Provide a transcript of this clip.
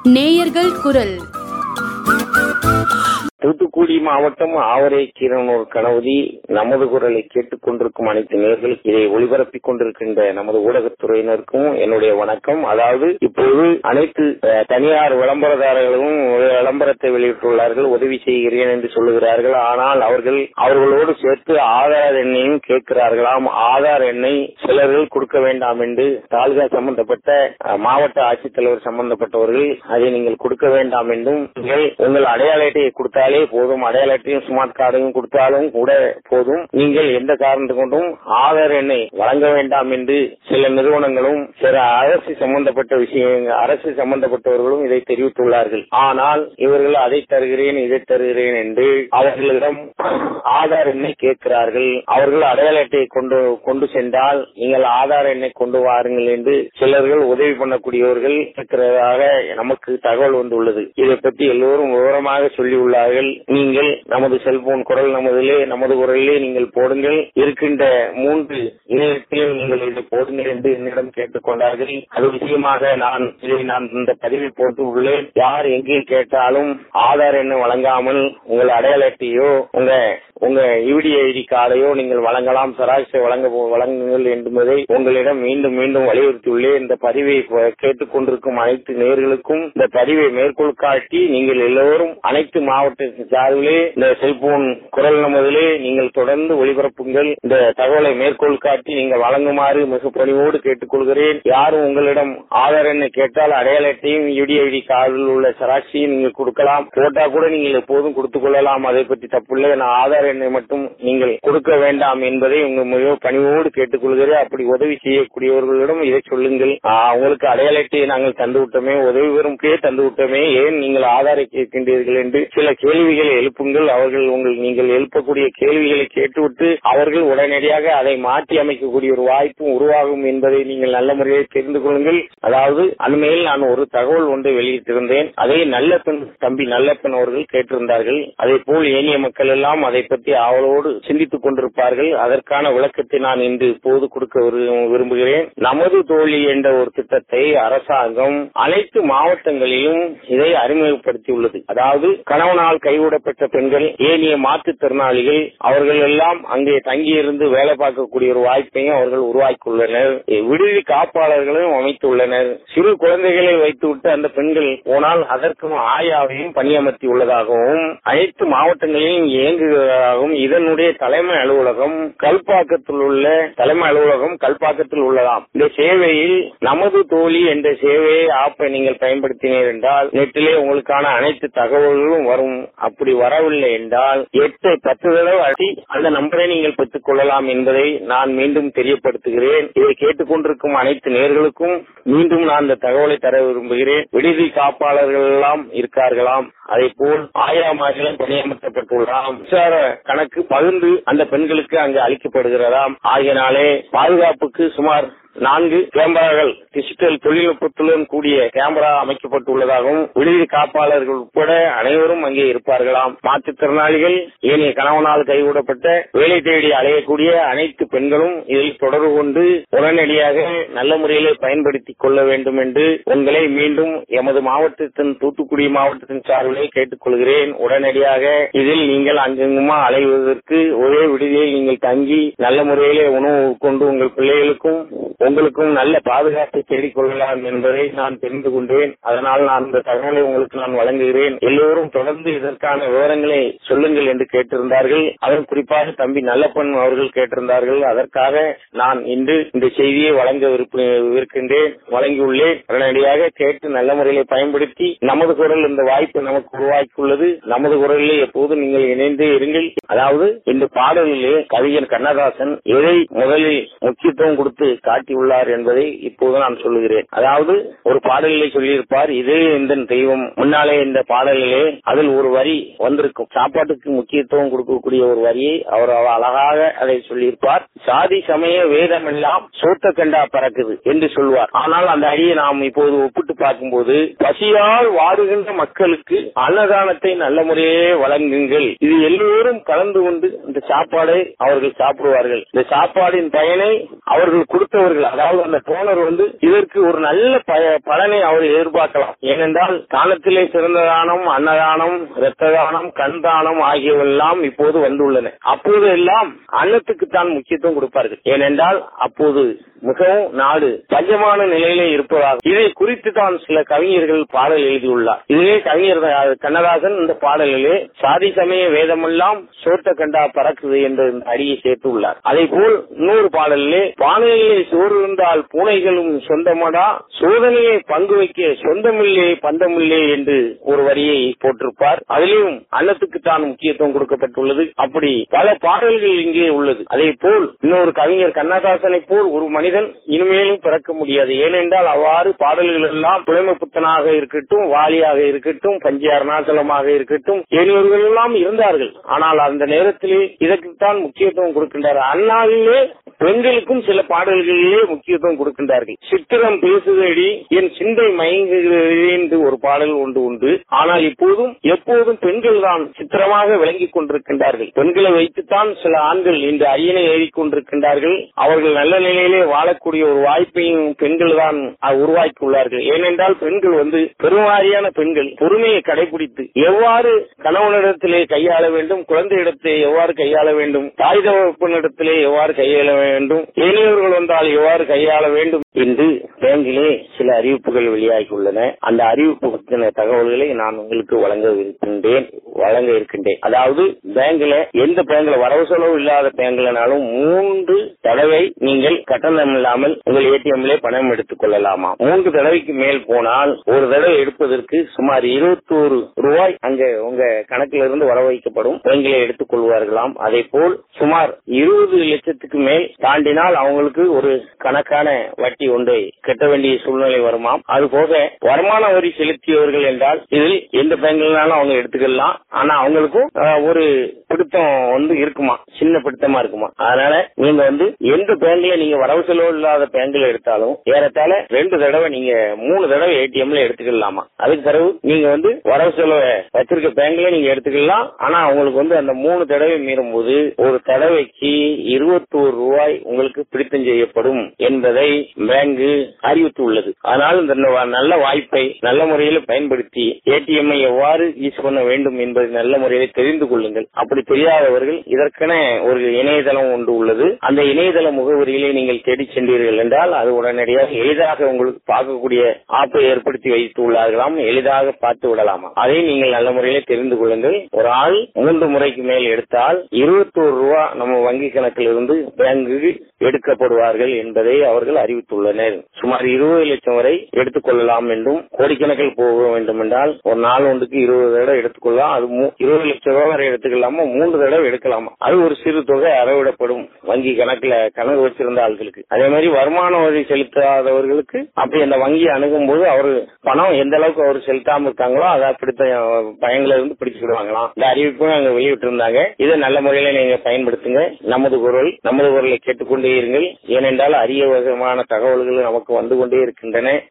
நேயர்கள் குரல் தூத்துக்குடி மாவட்டம் ஆவரை கீரனூர் கணவதி நமது குரலை கேட்டுக் கொண்டிருக்கும் அனைத்து நேர்களும் இதை ஒளிபரப்பிக் கொண்டிருக்கின்ற நமது ஊடகத்துறையினருக்கும் என்னுடைய வணக்கம் அதாவது இப்போது அனைத்து அஹ், தனியார் விளம்பரதாரர்களும் விளம்பரத்தை வெளியிட்டுள்ளார்கள் உதவி செய்கிறேன் என்று சொல்லுகிறார்கள் ஆனால் அவர்கள் அவர்களோடு சேர்த்து ஆதார் எண்ணையும் கேட்கிறார்களாம் ஆதார் எண்ணை சிலர்கள் கொடுக்க வேண்டாம் என்று தாலுகா சம்பந்தப்பட்ட அஹ், மாவட்ட ஆட்சித்தலைவர் சம்பந்தப்பட்டவர்கள் அதை நீங்கள் கொடுக்க வேண்டாம் என்றும் நீங்கள் உங்கள் அடையாள அட்டையை கொடுத்தாலே போதும் அடையாள அட்டையும் ஸ்மார்ட் கார்டையும் கொடுத்தாலும் கூட போதும் நீங்கள் எந்த காரணத்து கொண்டும் ஆதார் எண்ணை வழங்க வேண்டாம் என்று சில நிறுவனங்களும் சில அரசு சம்பந்தப்பட்ட விஷயங்கள் அரசு சம்பந்தப்பட்டவர்களும் இதை தெரிவித்துள்ளார்கள் ஆனால் இவர்கள் அதை தருகிறேன் இதை தருகிறேன் என்று அவர்களிடம் ஆதார் எண்ணை கேட்கிறார்கள் அவர்கள் அடையாள அட்டையை கொண்டு கொண்டு சென்றால் நீங்கள் ஆதார் எண்ணை கொண்டு வாருங்கள் என்று சிலர்கள் உதவி பண்ணக்கூடியவர்கள் இருக்கிறதாக நமக்கு தகவல் வந்துள்ளது இதை பற்றி எல்லோரும் விவரமாக சொல்லியுள்ளார்கள் நீங்கள் நமது செல்போன் குரல் நமதிலே நமது குரலிலே நீங்கள் போடுங்கள் இருக்கின்ற மூன்று இணையத்திலும் நீங்கள் இதை போடுங்கள் என்று என்னிடம் கேட்டுக்கொண்டார்கள் அது விஷயமாக நான் இதை நான் இந்த பதிவில் போட்டு உள்ளேன் யார் எங்கே கேட்டாலும் ஆதார் எண்ணை வழங்காமல் உங்கள் அடையாள அட்டையோ உங்க உங்க யூடி ஐடி கார்டையோ நீங்கள் வழங்கலாம் சராசரி வழங்க வழங்குங்கள் என்பதை உங்களிடம் மீண்டும் மீண்டும் வலியுறுத்தியுள்ளேன் இந்த பதிவை ப- கேட்டுக்கொண்டிருக்கும் அனைத்து நேர்களுக்கும் இந்த பதிவை மேற்கோள் காட்டி நீங்கள் எல்லோரும் அனைத்து மாவட்ட சார்பிலே இந்த செல்போன் குரல் நமதிலே நீங்கள் தொடர்ந்து ஒளிபரப்புங்கள் இந்த தகவலை மேற்கோள் காட்டி நீங்கள் வழங்குமாறு மிக பணிவோடு கேட்டுக்கொள்கிறேன் யாரும் உங்களிடம் ஆதார் எண்ணை கேட்டால் அடையாள அட்டையும் யூடி ஐடி கார்டில் உள்ள சராட்சியும் நீங்கள் கொடுக்கலாம் போட்டா கூட நீங்கள் எப்போதும் கொடுத்துக் கொள்ளலாம் அதை பற்றி தப்பில்லை நான் ஆதார் எண்ணை மட்டும் நீங்கள் கொடுக்க வேண்டாம் என்பதை உங்க மிக பணிவோடு கேட்டுக்கொள்கிறேன் அப்படி உதவி செய்யக்கூடியவர்களிடம் இதை சொல்லுங்கள் ஆ, உங்களுக்கு அடையாள அட்டையை நாங்கள் தந்து விட்டோமே உதவி பெறும்கே தந்து விட்டோமே ஏன் நீங்கள் ஆதாரை கேட்கின்றீர்கள் என்று சில கேள்விகளை எழுப்புங்கள் அவர்கள் உங்கள் நீங்கள் எழுப்பக்கூடிய கேள்விகளை கேட்டுவிட்டு அவர்கள் உடனடியாக அதை மாற்றி அமைக்கக்கூடிய ஒரு வாய்ப்பும் உருவாகும் என்பதை நீங்கள் நல்ல முறையில் தெரிந்து கொள்ளுங்கள் அதாவது அண்மையில் நான் ஒரு தகவல் ஒன்றை வெளியிட்டிருந்தேன் அதை நல்லப்பன் தம்பி நல்லப்பன் அவர்கள் கேட்டிருந்தார்கள் அதே போல் ஏனைய மக்கள் எல்லாம் அதை பற்றி ஆவலோடு சிந்தித்துக் கொண்டிருப்பார்கள் அதற்கான விளக்கத்தை நான் இன்று இப்போது கொடுக்க விரு- விரும்புகிறேன் நமது தோழி என்ற ஒரு திட்டத்தை அரசாங்கம் அனைத்து மாவட்டங்களிலும் இதை அறிமுகப்படுத்தியுள்ளது அதாவது கணவனால் கைவிடப்பட்ட பெண்கள் ஏனைய மாற்றுத்திறனாளிகள் அவர்கள் எல்லாம் அங்கே தங்கியிருந்து வேலை பார்க்கக்கூடிய ஒரு வாய்ப்பையும் அவர்கள் உருவாக்கியுள்ளனர் விடுதி காப்பாளர்களும் அமைத்துள்ளனர் சிறு குழந்தைகளை வைத்துவிட்டு அந்த பெண்கள் போனால் அதற்கும் ஆயாவையும் பணியமர்த்தி உள்ளதாகவும் அனைத்து மாவட்டங்களிலும் இயங்குவதாகவும் இதனுடைய தலைமை அலுவலகம் கல்பாக்கத்தில் உள்ள தலைமை அலுவலகம் கல்பாக்கத்தில் உள்ளதாம் இந்த சேவையில் நமது தோழி என்ற சேவையை ஆப்பை நீங்கள் பயன்படுத்தினீர் என்றால் நெட்டிலே உங்களுக்கான அனைத்து தகவல்களும் வரும் அப்படி வரவில்லை என்றால் எட்டு பத்து தடவை அடி அந்த நம்பரை நீங்கள் பெற்றுக் கொள்ளலாம் என்பதை நான் மீண்டும் தெரியப்படுத்துகிறேன் இதை கேட்டுக்கொண்டிருக்கும் அனைத்து நேர்களுக்கும் மீண்டும் நான் இந்த தகவலை தர விரும்புகிறேன் விடுதி காப்பாளர்கள் எல்லாம் இருக்கார்களாம் அதே போல் ஆயிரமாயிரம் பணியமர்த்தப்பட்டுள்ளதாம் மின்சார கணக்கு பகிர்ந்து அந்த பெண்களுக்கு அங்கு அளிக்கப்படுகிறதாம் ஆகியனாலே பாதுகாப்புக்கு சுமார் நான்கு கேமராக்கள் டிஜிட்டல் தொழில்நுட்பத்துடன் கூடிய கேமரா அமைக்கப்பட்டுள்ளதாகவும் விடுதி காப்பாளர்கள் உட்பட அனைவரும் அங்கே இருப்பார்களாம் மாற்றுத்திறனாளிகள் ஏனைய கணவனால் கைவிடப்பட்ட வேலை தேடி அலையக்கூடிய அனைத்து பெண்களும் இதில் தொடர்பு கொண்டு உடனடியாக நல்ல முறையிலே பயன்படுத்திக் கொள்ள வேண்டும் என்று உங்களை மீண்டும் எமது மாவட்டத்தின் தூத்துக்குடி மாவட்டத்தின் சார்பிலே கேட்டுக்கொள்கிறேன் உடனடியாக இதில் நீங்கள் அங்கங்குமா அலைவதற்கு ஒரே விடுதியில் நீங்கள் தங்கி நல்ல முறையிலே உணவு கொண்டு உங்கள் பிள்ளைகளுக்கும் உங்களுக்கும் நல்ல பாதுகாப்பை தேடிக் கொள்ளலாம் என்பதை நான் தெரிந்து கொண்டேன் அதனால் நான் இந்த தகவலை உங்களுக்கு நான் வழங்குகிறேன் எல்லோரும் தொடர்ந்து இதற்கான விவரங்களை சொல்லுங்கள் என்று கேட்டிருந்தார்கள் அதன் குறிப்பாக தம்பி நல்லப்பன் அவர்கள் கேட்டிருந்தார்கள் அதற்காக நான் இன்று இந்த செய்தியை வழங்க விருப்ப- இருக்கின்றேன் வழங்கியுள்ளேன் உடனடியாக கேட்டு நல்ல முறையிலே பயன்படுத்தி நமது குரல் இந்த வாய்ப்பு நமக்கு உருவாக்கியுள்ளது நமது குரலிலே எப்போதும் நீங்கள் இணைந்தே இருங்கள் அதாவது இந்த பாடலிலே கவிஞர் கண்ணதாசன் எதை முதலில் முக்கியத்துவம் கொடுத்து காட்டியுள்ளார் என்பதை இப்போது நான் சொல்லுகிறேன் அதாவது ஒரு பாடலிலே சொல்லியிருப்பார் இதே இந்த தெய்வம் முன்னாலே இந்த பாடலிலே அதில் ஒரு வரி வந்திருக்கும் சாப்பாட்டுக்கு முக்கியத்துவம் கொடுக்கக்கூடிய ஒரு வரியை அவர் அவ- அழகாக அதை சொல்லியிருப்பார் சாதி சமய வேதம் எல்லாம் சோத்த கண்டா பறக்குது என்று சொல்வார் ஆனால் அந்த அடியை நாம் இப்போது ஒப்பிட்டு பார்க்கும்போது பசியால் வாடுகின்ற மக்களுக்கு அன்னதானத்தை நல்ல முறையே வழங்குங்கள் இது எல்லோரும் கலந்து கொண்டு இந்த சாப்பாடை அவர்கள் சாப்பிடுவார்கள் இந்த சாப்பாடின் பயனை அவர்கள் கொடுத்தவர்கள் அவர்கள் அதாவது அந்த டோனர் வந்து இதற்கு ஒரு நல்ல ப- பலனை அவர் எதிர்பார்க்கலாம் ஏனென்றால் தானத்திலே சிறந்த தானம் அன்னதானம் இரத்த தானம் கண் தானம் ஆகியவெல்லாம் இப்போது வந்துள்ளன அப்போது எல்லாம் அன்னத்துக்கு தான் முக்கியத்துவம் கொடுப்பார்கள் ஏனென்றால் அப்போது மிகவும் நாடு பஞ்சமான நிலையிலே இருப்பதாக இதை குறித்து தான் சில கவிஞர்கள் பாடல் எழுதியுள்ளார் இதுவே கவிஞர் த- கண்ணதாசன் இந்த பாடலிலே சாதி சமய வேதமெல்லாம் சோத்த கண்டா பறக்குது என்ற இந்த அடியை சேர்த்துள்ளார் அதே போல் இன்னொரு பாடலிலே பானையிலே சோறு இருந்தால் பூனைகளும் சொந்தமடா சோதனையை பங்கு வைக்க சொந்தமில்லே பந்தமில்லே என்று ஒரு வரியை போட்டிருப்பார் அதிலும் அன்னத்துக்கு தான் முக்கியத்துவம் கொடுக்கப்பட்டுள்ளது அப்படி பல பாடல்கள் இங்கே உள்ளது அதே போல் இன்னொரு கவிஞர் கண்ணதாசனை போல் ஒரு மனிதன் இனிமேலும் பிறக்க முடியாது ஏனென்றால் அவ்வாறு பாடல்கள் எல்லாம் புலமை புத்தனாக இருக்கட்டும் வாலியாக இருக்கட்டும் பஞ்ச அருணாச்சலமாக இருக்கட்டும் ஏனையவர்கள் எல்லாம் இருந்தார்கள் ஆனால் அந்த நேரத்திலே இதற்குத்தான் முக்கியத்துவம் கொடுக்கின்றார் அண்ணாவிலே பெண்களுக்கும் சில பாடல்களிலே முக்கியத்துவம் கொடுக்கின்றார்கள் சித்திரம் பேசுதடி என் சிந்தை மயங்குகிறது என்று ஒரு பாடல் ஒன்று உண்டு ஆனால் இப்போதும் எப்போதும் பெண்கள் தான் சித்திரமாக விளங்கிக் கொண்டிருக்கின்றார்கள் பெண்களை வைத்துத்தான் சில ஆண்கள் இந்த அரியணை ஏறிக் கொண்டிருக்கின்றார்கள் அவர்கள் நல்ல நிலையிலே வாழக்கூடிய ஒரு வாய்ப்பையும் பெண்கள் தான் உருவாக்கி உள்ளார்கள் ஏனென்றால் பெண்கள் வந்து பெருவாரியான பெண்கள் பொறுமையை கடைபிடித்து எவ்வாறு கணவனிடத்திலே கையாள வேண்டும் குழந்தையிடத்தை எவ்வாறு கையாள வேண்டும் தாய் தகப்பனிடத்திலே எவ்வாறு கையாள வேண்டும் ஏனையவர்கள் வந்தால் எவ்வாறு கையாள வேண்டும் என்று பேங்கிலே சில அறிவிப்புகள் வெளியாகியுள்ளன அந்த அறிவிப்பு பற்றின தகவல்களை நான் உங்களுக்கு வழங்க இருக்கின்றேன் வழங்க இருக்கின்றேன் அதாவது பேங்க்ல எந்த பேங்க்ல வரவு செலவு இல்லாத பேங்க்லனாலும் மூன்று தடவை நீங்கள் கட்டணம் இல்லாமல் உங்கள் ஏடிஎம்ல பணம் எடுத்துக் கொள்ளலாமா மூன்று தடவைக்கு மேல் போனால் ஒரு தடவை எடுப்பதற்கு சுமார் இருபத்தோரு ரூபாய் அங்க உங்க கணக்கில் இருந்து வர வைக்கப்படும் பேங்கிலே எடுத்துக் கொள்வார்களாம் அதே போல் சுமார் இருபது லட்சத்துக்கு மேல் தாண்டினால் அவங்களுக்கு ஒரு கணக்கான வட்டி ஒன்றை கட்ட வேண்டிய சூழ்நிலை வருமாம் அது போக வருமான வரி செலுத்தியவர்கள் என்றால் இதில் எந்த பேங்க்லனாலும் அவங்க எடுத்துக்கலாம் ஆனா அவங்களுக்கும் அஹ், ஒரு பிடித்தம் வந்து இருக்குமா சின்ன பிடித்தமா இருக்குமா அதனால நீங்க வந்து எந்த பேங்க்ல நீங்க வரவு செலவு இல்லாத பேங்க்ல எடுத்தாலும் ஏறத்தாழ ரெண்டு தடவை நீங்க மூணு தடவை ஏடிஎம்ல எடுத்துக்கலாமா அதுக்கு பிறகு நீங்க வந்து வரவு செலவை வச்சிருக்க பேங்க்ல நீங்க எடுத்துக்கலாம் ஆனா உங்களுக்கு வந்து அந்த மூணு தடவை மீறும் போது ஒரு தடவைக்கு இருபத்தோரு ரூபாய் உங்களுக்கு பிடித்தம் செய்யப்படும் என்பதை பேங்க் அறிவித்துள்ளது அதனால் இந்த ந- நல்ல வாய்ப்பை நல்ல முறையில் பயன்படுத்தி ஏடிஎம் எவ்வாறு யூஸ் பண்ண வேண்டும் என்பதை நல்ல முறையில் தெரிந்து கொள்ளுங்கள் அப்படி தெரியாதவர்கள் இதற்கென ஒரு இணையதளம் ஒன்று உள்ளது அந்த இணையதள முகவரியிலே நீங்கள் தேடி சென்றீர்கள் என்றால் அது உடனடியாக எளிதாக உங்களுக்கு பார்க்கக்கூடிய ஆப்பை ஏற்படுத்தி வைத்து உள்ளார்களாம் எளிதாக பார்த்து விடலாமா அதை நீங்கள் நல்ல முறையிலே தெரிந்து கொள்ளுங்கள் ஒரு ஆள் மூன்று முறைக்கு மேல் எடுத்தால் இருபத்தோரு ரூபா நம்ம வங்கி கணக்கில் இருந்து பேங்குக்கு எடுக்கப்படுவார்கள் என்பதை அவர்கள் அறிவித்துள்ளனர் சுமார் இருபது லட்சம் வரை எடுத்துக் கொள்ளலாம் என்றும் கோடிக்கணக்கில் போக வேண்டும் என்றால் ஒரு நாள் ஒன்றுக்கு இருபது தடவை எடுத்துக்கொள்ளலாம் அது மூ- இருபது லட்சம் ரூபாய் வரை எடுத்துக்கலாமா மூன்று தடவை எடுக்கலாமா அது ஒரு சிறு தொகை அறவிடப்படும் வங்கி கணக்குல கணக்கு வச்சிருந்த ஆட்களுக்கு அதே மாதிரி வருமான வரி செலுத்தாதவர்களுக்கு அப்படி அந்த வங்கி அணுகும் போது அவர் பணம் எந்த அளவுக்கு அவர் செலுத்தாம இருக்காங்களோ அதை பிடித்த பயங்களை இருந்து பிடிச்சுக்கிடுவாங்களாம் இந்த அறிவிப்பும் அங்க வெளியிட்டு இருந்தாங்க இதை நல்ல முறையில நீங்க பயன்படுத்துங்க நமது குரல் நமது குரலை கேட்டுக்கொண்டே இருங்கள் ஏனென்றால் அரிய விதமான தகவல்கள் நமக்கு வந்து கொண்டே இருக்கின்றன